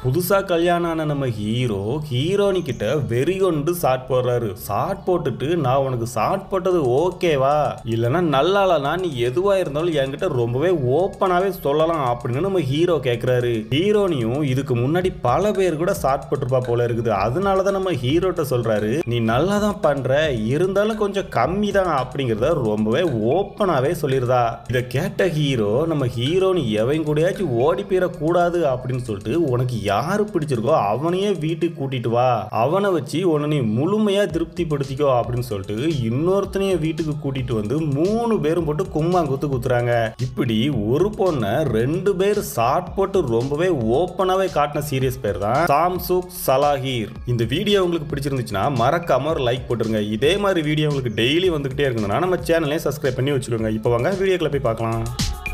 புதுசா கல்யாணம் ஆன நம்ம ஹீரோ ஹீரோனி கிட்ட வெறி கொண்டு ஷாட் போடுறாரு ஷாட் போட்டுட்டு நான் உனக்கு ஷாட் போட்டது ஓகேவா இல்லைன்னா நல்லாலனா நீ எதுவா இருந்தாலும் என்கிட்ட ரொம்பவே ஓப்பனாவே சொல்லலாம் அப்படின்னு நம்ம ஹீரோ கேட்குறாரு ஹீரோனியும் இதுக்கு முன்னாடி பல பேர் கூட ஷாட் போட்டிருப்பா போல இருக்குது அதனால தான் நம்ம ஹீரோட்ட சொல்றாரு நீ நல்லா தான் பண்ற இருந்தாலும் கொஞ்சம் கம்மி தான் அப்படிங்கிறத ரொம்பவே ஓப்பனாவே சொல்லியிருந்தா இதை கேட்ட ஹீரோ நம்ம ஹீரோனி எவன் கூடயாச்சும் ஓடி போயிடக்கூடாது அப்படின்னு சொல்லிட்டு உனக்கு யாரு பிடிச்சிருக்கோ அவனையே வீட்டுக்கு கூட்டிட்டு வா அவனை வச்சு உன்னை நீ முழுமையா திருப்திப்படுத்திக்கோ அப்படின்னு சொல்லிட்டு இன்னொருத்தனையும் வீட்டுக்கு கூட்டிட்டு வந்து மூணு பேரும் போட்டு கும்மாங்குத்து குத்துறாங்க இப்படி ஒரு பொண்ணை ரெண்டு பேர் ஷார்ட் போட்டு ரொம்பவே ஓப்பனாவே காட்டின சீரியஸ் பேர் தான் சாம்சுக் சலாஹீர் இந்த வீடியோ உங்களுக்கு பிடிச்சிருந்துச்சுன்னா மறக்காம ஒரு லைக் போட்டுருங்க இதே மாதிரி வீடியோ உங்களுக்கு டெய்லி வந்துகிட்டே இருக்குதுன்னா நம்ம சேனலையும் சப்ஸ்கிரைப் பண்ணி வச்சுக்கோங்க இப்போ வாங்க வீடியோக்களை போய் பார்க்கலாம்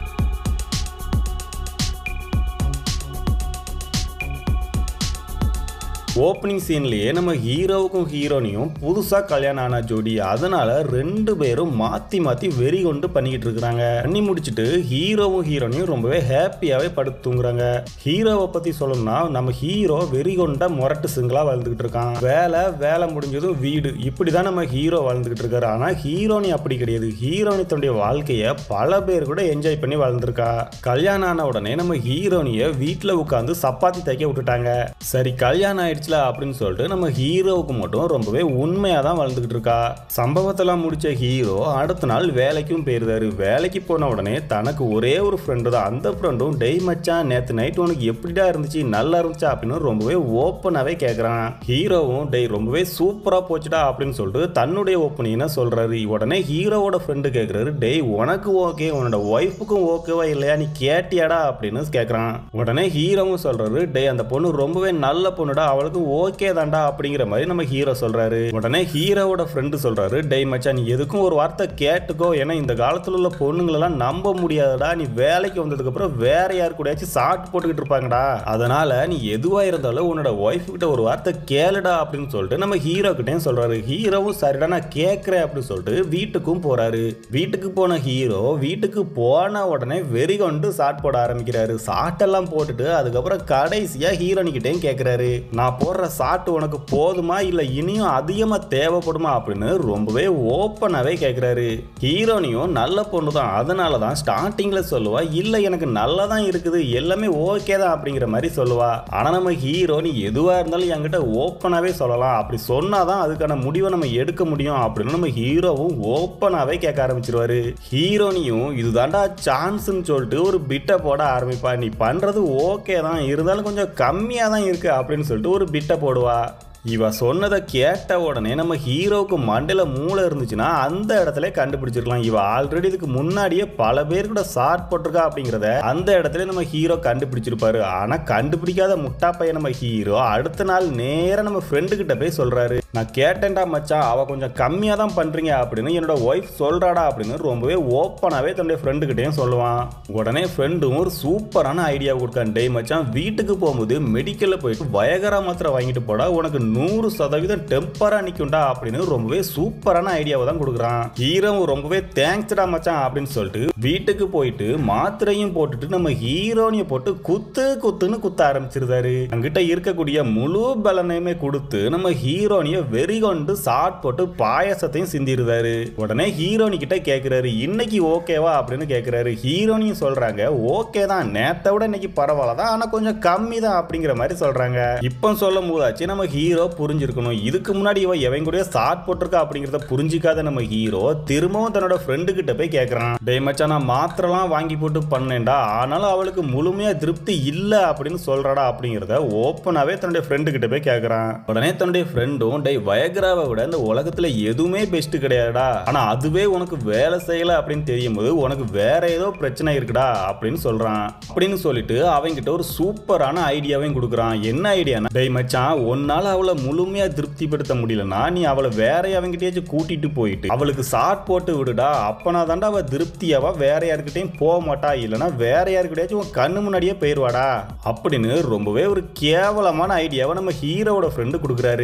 ஓப்பனிங் சீன்லயே நம்ம ஹீரோவுக்கும் ஹீரோனியும் புதுசா கல்யாணம் ஆன ஜோடி அதனால ரெண்டு பேரும் மாத்தி மாத்தி வெறி கொண்டு பண்ணிக்கிட்டு இருக்கிறாங்க பண்ணி முடிச்சுட்டு ஹீரோவும் ஹீரோனியும் ரொம்பவே ஹாப்பியாவே படுத்து தூங்குறாங்க ஹீரோவை பத்தி சொல்லணும்னா நம்ம ஹீரோ வெறி கொண்ட முரட்டு சிங்கிளா வாழ்ந்துகிட்டு இருக்கான் வேலை வேலை முடிஞ்சதும் வீடு இப்படிதான் நம்ம ஹீரோ வாழ்ந்துகிட்டு இருக்காரு ஆனா ஹீரோனி அப்படி கிடையாது ஹீரோனி தன்னுடைய வாழ்க்கைய பல பேர் கூட என்ஜாய் பண்ணி வாழ்ந்திருக்கா கல்யாணம் ஆன உடனே நம்ம ஹீரோனிய வீட்டுல உட்காந்து சப்பாத்தி தைக்க விட்டுட்டாங்க சரி கல்யாணம் ஆயிடுச்சுல அப்படின்னு சொல்லிட்டு நம்ம ஹீரோவுக்கு மட்டும் ரொம்பவே உண்மையா தான் வாழ்ந்துகிட்டு இருக்கா சம்பவத்தெல்லாம் முடிச்ச ஹீரோ அடுத்த நாள் வேலைக்கும் போயிருந்தாரு வேலைக்கு போன உடனே தனக்கு ஒரே ஒரு ஃப்ரெண்டு தான் அந்த ஃப்ரெண்டும் டெய் மச்சான் நேத்து நைட் உனக்கு எப்படிடா இருந்துச்சு நல்லா இருந்துச்சா அப்படின்னு ரொம்பவே ஓப்பனாவே கேட்குறான் ஹீரோவும் டேய் ரொம்பவே சூப்பரா போச்சுடா அப்படின்னு சொல்லிட்டு தன்னுடைய ஒப்பனியனை சொல்றாரு உடனே ஹீரோவோட ஃப்ரெண்டு கேட்குறாரு டேய் உனக்கு ஓகே உன்னோட ஒய்ஃபுக்கும் ஓகேவா இல்லையா நீ கேட்டியாடா அப்படின்னு கேட்குறான் உடனே ஹீரோவும் சொல்றாரு டேய் அந்த பொண்ணு ரொம்பவே நல்ல பொண்ணுடா அவளுக்கு ஓகே தான்டா அப்படிங்கிற மாதிரி நம்ம ஹீரோ சொல்றாரு உடனே ஹீரோவோட ஃப்ரெண்டு சொல்றாரு டேய் மச்சான் நீ எதுக்கும் ஒரு வார்த்தை கேட்டுக்கோ ஏன்னா இந்த காலத்துல உள்ள பொண்ணுங்களெல்லாம் நம்ப முடியாதுடா நீ வேலைக்கு வந்ததுக்கு அப்புறம் வேற யார் கூடயாச்சும் சாட் போட்டுக்கிட்டு இருப்பாங்கடா அதனால நீ எதுவா இருந்தாலும் உன்னோட ஒய்ஃப் கிட்ட ஒரு வார்த்தை கேளுடா அப்படின்னு சொல்லிட்டு நம்ம ஹீரோ கிட்டயும் சொல்றாரு ஹீரோவும் சரிடா நான் கேட்கறேன் அப்படின்னு சொல்லிட்டு வீட்டுக்கும் போறாரு வீட்டுக்கு போன ஹீரோ வீட்டுக்கு போன உடனே வெறி கொண்டு சாட் போட ஆரம்பிக்கிறாரு சாட்டெல்லாம் போட்டுட்டு அதுக்கப்புறம் கடைசியா ஹீரோனிக்கிட்டையும் கேட்கிறாரு நான் போடுற சாட்டு உனக்கு போதுமா இல்ல இனியும் அதிகமா தேவைப்படுமா அப்படின்னு ரொம்பவே ஓப்பனாவே கேட்கிறாரு ஹீரோனியும் நல்ல பொண்ணு தான் அதனால தான் ஸ்டார்டிங்ல சொல்லுவா இல்ல எனக்கு நல்லா தான் இருக்குது எல்லாமே ஓகே தான் அப்படிங்கிற மாதிரி சொல்லுவா ஆனா நம்ம ஹீரோ நீ எதுவா இருந்தாலும் என்கிட்ட ஓப்பனாவே சொல்லலாம் அப்படி சொன்னாதான் அதுக்கான முடிவை நம்ம எடுக்க முடியும் அப்படின்னு நம்ம ஹீரோவும் ஓப்பனாவே கேட்க ஆரம்பிச்சிருவாரு ஹீரோனியும் இதுதான்டா சான்ஸ்னு சொல்லிட்டு ஒரு பிட்டை போட ஆரம்பிப்பா நீ பண்றது ஓகே தான் இருந்தாலும் கொஞ்சம் கம்மியா தான் இருக்கு அப்படின்னு சொல்லிட்டு ஒரு பிட்டை போடுவா இவ சொன்னதை கேட்ட உடனே நம்ம ஹீரோவுக்கு மண்டையில மூளை இருந்துச்சுன்னா அந்த இடத்துல கண்டுபிடிச்சிருக்கலாம் இவ ஆல்ரெடி இதுக்கு முன்னாடியே பல பேர் கூட ஷார்ட் போட்டிருக்கா அப்படிங்கிறத அந்த இடத்துல நம்ம ஹீரோ கண்டுபிடிச்சிருப்பாரு ஆனா கண்டுபிடிக்காத முட்டா பையன் நம்ம ஹீரோ அடுத்த நாள் நேரா நம்ம ஃப்ரெண்டு கிட்ட போய் சொல்றாரு நான் கேட்டேன்டா மச்சான் அவ கொஞ்சம் கம்மியா தான் பண்றீங்க அப்படின்னு என்னோட ஒய்ஃப் சொல்றாடா அப்படின்னு ரொம்பவே ஓப்பனாவே தன்னுடைய ஃப்ரெண்டு கிட்டயும் சொல்லுவான் உடனே ஃப்ரெண்டும் ஒரு சூப்பரான ஐடியா கொடுக்கான் டேய் மச்சான் வீட்டுக்கு போகும்போது மெடிக்கல்ல போயிட்டு வயகரா மாத்திரை வாங்கிட்டு போடா உனக்கு நூறு சதவீதம் டெம்பரா நிக்கும்டா அப்படின்னு ரொம்பவே சூப்பரான ஐடியாவை தான் கொடுக்குறான் ஹீரோவும் ரொம்பவே தேங்க்ஸ்டா மச்சான் அப்படின்னு சொல்லிட்டு வீட்டுக்கு போயிட்டு மாத்திரையும் போட்டுட்டு நம்ம ஹீரோனிய போட்டு குத்து குத்துன்னு குத்த ஆரம்பிச்சிருந்தாரு அங்கிட்ட இருக்கக்கூடிய முழு பலனையுமே கொடுத்து நம்ம ஹீரோனிய வெறி கொண்டு சாட் போட்டு பாயசத்தையும் சிந்திருந்தாரு உடனே ஹீரோனி கிட்ட கேக்குறாரு இன்னைக்கு ஓகேவா அப்படின்னு கேக்குறாரு ஹீரோனியும் சொல்றாங்க ஓகே தான் நேத்தை விட இன்னைக்கு பரவாயில்ல தான் ஆனா கொஞ்சம் கம்மி தான் அப்படிங்கிற மாதிரி சொல்றாங்க இப்போ சொல்லும் போதாச்சு நம்ம ஹீரோ புரிஞ்சிருக்கணும் இதுக்கு முன்னாடி இவ எவன் கூட சாட் போட்டிருக்கா அப்படிங்கிறத புரிஞ்சிக்காத நம்ம ஹீரோ திரும்பவும் தன்னோட ஃப்ரெண்டு கிட்ட போய் கேக்குறான் டேய் மச்சான் நான் மாத்திரலாம் வாங்கி போட்டு பண்ணேன்டா ஆனாலும் அவளுக்கு முழுமையா திருப்தி இல்ல அப்படின்னு சொல்றாடா அப்படிங்கிறத ஓப்பனாவே தன்னுடைய ஃப்ரெண்டு கிட்ட போய் கேக்குறான் உடனே தன்னுடைய ஃப்ரெண்டும் டேய் வயக்ராவை விட இந்த உலகத்துல எதுவுமே பெஸ்ட் கிடையாதுடா ஆனா அதுவே உனக்கு வேலை செய்யல அப்படின்னு தெரியும் போது உனக்கு வேற ஏதோ பிரச்சனை இருக்குடா அப்படின்னு சொல்றான் அப்படின்னு சொல்லிட்டு அவங்கிட்ட ஒரு சூப்பரான ஐடியாவையும் கொடுக்குறான் என்ன ஐடியானா டேய் மச்சான் உன்னால அவளை முழுமையா திருப்திப்படுத்த முடியலன்னா நீ அவளை வேற அவங்கிட்டயாச்சும் கூட்டிட்டு போயிட்டு அவளுக்கு சாட் போட்டு விடுடா அப்பனா தாண்டா அவ திருப்தியாவா வேற யாருக்கிட்டையும் போக மாட்டா இல்லைன்னா வேற யாருக்கிட்டயாச்சும் உன் கண்ணு முன்னாடியே போயிடுவாடா அப்படின்னு ரொம்பவே ஒரு கேவலமான ஐடியாவை நம்ம ஹீரோவோட ஃப்ரெண்டு கொடுக்குறாரு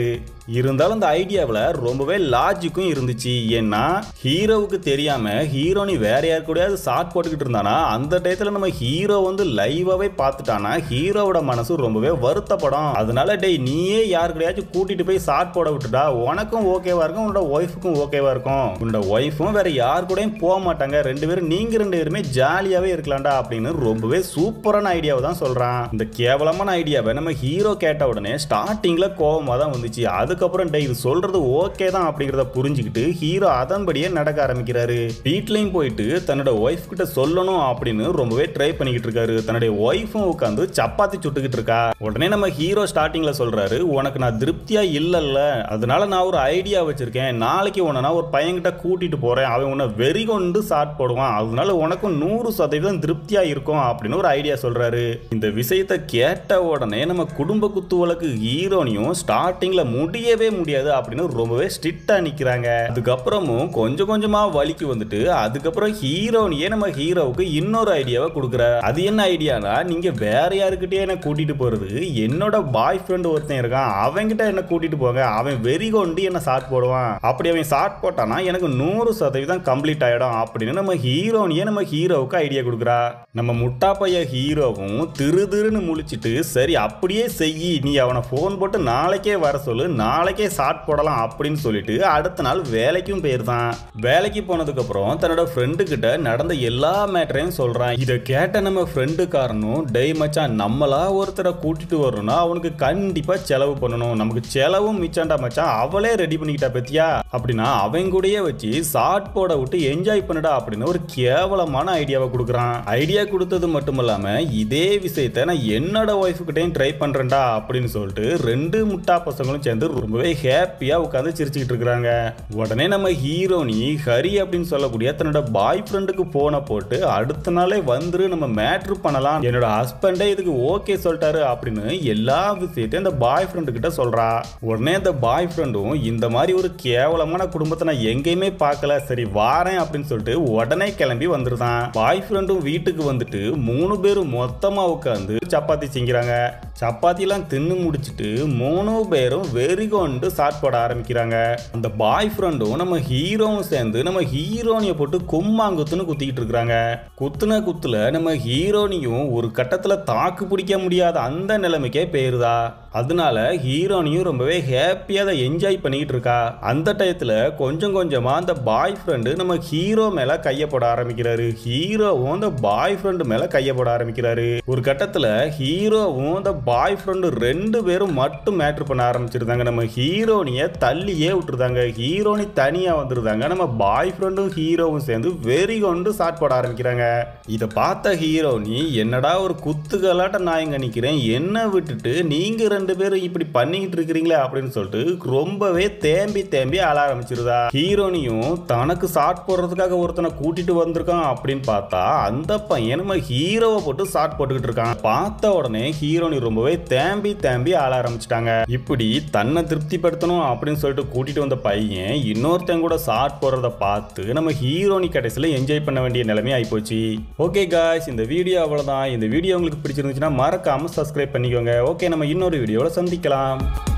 இருந்தாலும் அந்த ஐடியாவில் ரொம்பவே லாஜிக்கும் இருந்துச்சு ஏன்னா ஹீரோவுக்கு தெரியாம ஹீரோனி வேற யார் கூடயாவது ஷார்ட் போட்டுக்கிட்டு இருந்தானா அந்த டயத்துல நம்ம ஹீரோ வந்து லைவாவே பார்த்துட்டானா ஹீரோவோட மனசு ரொம்பவே வருத்தப்படும் அதனால டேய் நீயே யார் கூடயாச்சும் கூட்டிட்டு போய் ஷார்ட் போட விட்டுட்டா உனக்கும் ஓகேவா இருக்கும் உன்னோட ஒய்ஃபுக்கும் ஓகேவா இருக்கும் உன்னோட ஒய்ஃபும் வேற யார் கூடயும் போக மாட்டாங்க ரெண்டு பேரும் நீங்க ரெண்டு பேருமே ஜாலியாவே இருக்கலாம்டா அப்படின்னு ரொம்பவே சூப்பரான ஐடியாவை தான் சொல்றான் இந்த கேவலமான ஐடியாவை நம்ம ஹீரோ கேட்ட உடனே ஸ்டார்டிங்ல கோவமா தான் வந்துச்சு அதுக்கப்புறம் டே இது சொல்றது ஓகே தான் அப்படிங்கிறத புரிஞ்சுக்கிட்டு ஹீரோ அதன்படியே நடக்க ஆரம்பிக்கிறாரு வீட்லயும் போயிட்டு தன்னோட ஒய்ஃப் கிட்ட சொல்லணும் அப்படின்னு ரொம்பவே ட்ரை பண்ணிக்கிட்டு இருக்காரு தன்னுடைய ஒய்ஃபும் உட்காந்து சப்பாத்தி சுட்டுக்கிட்டு இருக்கா உடனே நம்ம ஹீரோ ஸ்டார்டிங்ல சொல்றாரு உனக்கு நான் திருப்தியா இல்லல்ல அதனால நான் ஒரு ஐடியா வச்சிருக்கேன் நாளைக்கு உன்னை நான் ஒரு பையன்கிட்ட கூட்டிட்டு போறேன் அவன் உன்னை வெறி கொண்டு ஷார்ட் போடுவான் அதனால உனக்கும் நூறு சதவீதம் திருப்தியா இருக்கும் அப்படின்னு ஒரு ஐடியா சொல்றாரு இந்த விஷயத்தை கேட்ட உடனே நம்ம குடும்ப குத்து வழக்கு ஹீரோனியும் ஸ்டார்டிங்ல முடியவே முடியாது அப்படின்னு ரொம்பவே ஸ்ட்ரிக்டா நிக்கிறாங்க அதுக்கப்புறமும் கொஞ்சம் கொஞ்சமா வலிக்கு வந்துட்டு அதுக்கப்புறம் ஹீரோனியே நம்ம ஹீரோவுக்கு இன்னொரு ஐடியாவை கொடுக்குற அது என்ன ஐடியானா நீங்க வேற யாருக்கிட்டே என்ன கூட்டிட்டு போறது என்னோட பாய் ஃப்ரெண்ட் ஒருத்தன் இருக்கான் அவன்கிட்ட என்ன கூட்டிட்டு போங்க அவன் வெறி கொண்டு என்ன ஷார்ட் போடுவான் அப்படி அவன் ஷார்ட் போட்டானா எனக்கு நூறு சதவீதம் கம்ப்ளீட் ஆயிடும் அப்படின்னு நம்ம ஹீரோனியே நம்ம ஹீரோவுக்கு ஐடியா கொடுக்குறா நம்ம முட்டா பைய ஹீரோவும் திரு திருன்னு முழிச்சிட்டு சரி அப்படியே செய் நீ அவனை ஃபோன் போட்டு நாளைக்கே வர சொல்லு நாளைக்கே ஷார்ட் போடலாம் அப்படின்னு சொல்லிட்டு அடுத்த நாள் வேலைக்கும் போயிருந்தான் வேலைக்கு போனதுக்கு அப்புறம் தன்னோட ஃப்ரெண்டு கிட்ட நடந்த எல்லா மேட்டரையும் சொல்றான் இதை கேட்ட நம்ம ஃப்ரெண்டுக்காரனும் டெய் மச்சான் நம்மளா ஒருத்தரை கூட்டிட்டு வரணும்னா அவனுக்கு கண்டிப்பா செலவு பண்ணணும் நமக்கு செலவும் மிச்சாண்டா மச்சான் அவளே ரெடி பண்ணிக்கிட்டா பத்தியா அப்படின்னா அவன் கூடயே வச்சு ஷார்ட் போட விட்டு என்ஜாய் பண்ணுடா அப்படின்னு ஒரு கேவலமான ஐடியாவை கொடுக்குறான் ஐடியா கொடுத்தது மட்டும் இல்லாம இதே விஷயத்த நான் என்னோட ஒய்ஃபு கிட்டையும் ட்ரை பண்றேன்டா அப்படின்னு சொல்லிட்டு ரெண்டு முட்டா பசங்களும் சேர்ந்து ரொம்பவே ஹாப்பியா உட்காந்து சிரிச்சுக்கிட்டு இருக்கிறாங்க உடனே நம்ம ஹீரோனி ஹரி அப்படின்னு சொல்லக்கூடிய தன்னோட பாய் ஃப்ரெண்டுக்கு போனை போட்டு அடுத்த நாளே வந்துரு நம்ம மேட்ரு பண்ணலாம் என்னோட ஹஸ்பண்டே இதுக்கு ஓகே சொல்லிட்டாரு அப்படின்னு எல்லா விஷயத்தையும் அந்த பாய் ஃப்ரெண்டு கிட்ட சொல்றா உடனே அந்த பாய் ஃப்ரெண்டும் இந்த மாதிரி ஒரு கேவலமான குடும்பத்தை நான் எங்கேயுமே பார்க்கல சரி வாரேன் அப்படின்னு சொல்லிட்டு உடனே கிளம்பி வந்துருதான் பாய் ஃப்ரெண்டும் வீட்டுக்கு வந்துட்டு மூணு பேரும் மொத்தமா உட்காந்து சப்பாத்தி செஞ்சுறாங்க சப்பாத்திலாம் தின்னு முடிச்சிட்டு மூணு பேரும் வெறி கொண்டு சாட் போட ஆரம்பிக்கிறாங்க அந்த பாய் ஃப்ரெண்டும் நம்ம ஹீரோவும் சேர்ந்து நம்ம ஹீரோனியை போட்டு கும்மாங்குத்துன்னு குத்திக்கிட்டு இருக்கிறாங்க குத்துன குத்துல நம்ம ஹீரோனியும் ஒரு கட்டத்துல தாக்கு பிடிக்க முடியாத அந்த நிலைமைக்கே போயிருதா அதனால ஹீரோனியும் ரொம்பவே ஹாப்பியாக அதை என்ஜாய் பண்ணிக்கிட்டு இருக்கா அந்த டயத்தில் கொஞ்சம் கொஞ்சமாக அந்த பாய் ஃப்ரெண்டு நம்ம ஹீரோ மேலே கையை போட ஆரம்பிக்கிறாரு ஹீரோவும் அந்த பாய் ஃப்ரெண்டு மேலே கையை போட ஆரம்பிக்கிறாரு ஒரு கட்டத்தில் ஹீரோவும் அந்த பாய் ஃப்ரெண்டு ரெண்டு பேரும் மட்டும் மேட்ரு பண்ண ஆரம்பிச்சிருந்தாங்க நம்ம ஹீரோனியை தள்ளியே விட்டுருந்தாங்க ஹீரோனி தனியாக வந்துருந்தாங்க நம்ம பாய் ஃப்ரெண்டும் ஹீரோவும் சேர்ந்து வெறி கொண்டு சாட் போட ஆரம்பிக்கிறாங்க இதை பார்த்த ஹீரோனி என்னடா ஒரு குத்துகளாட்ட நான் இங்கே நிற்கிறேன் என்ன விட்டுட்டு நீங்கள் ரெண்டு பேரும் இப்படி பண்ணிக்கிட்டு இருக்கிறீங்களே அப்படின்னு சொல்லிட்டு ரொம்பவே தேம்பி தேம்பி அழ ஆரம்பிச்சிருதா ஹீரோனியும் தனக்கு ஷார்ட் போடுறதுக்காக ஒருத்தனை கூட்டிட்டு வந்திருக்கான் அப்படின்னு பார்த்தா அந்த பையன் நம்ம ஹீரோவை போட்டு ஷார்ட் போட்டுக்கிட்டு இருக்கான் பார்த்த உடனே ஹீரோனி ரொம்பவே தேம்பி தேம்பி ஆள ஆரம்பிச்சிட்டாங்க இப்படி தன்னை திருப்திப்படுத்தணும் அப்படின்னு சொல்லிட்டு கூட்டிட்டு வந்த பையன் இன்னொருத்தன் கூட ஷார்ட் போடுறத பார்த்து நம்ம ஹீரோனி கடைசியில் என்ஜாய் பண்ண வேண்டிய நிலைமை ஆயிப்போச்சு ஓகே காய்ஸ் இந்த வீடியோ அவ்வளோதான் இந்த வீடியோ உங்களுக்கு பிடிச்சிருந்துச்சுன்னா மறக்காம சப்ஸ்கிரைப் பண்ணிக்கோங்க ஓகே நம்ம இன்னொரு வீடியோவில் சந்திக்கலாம்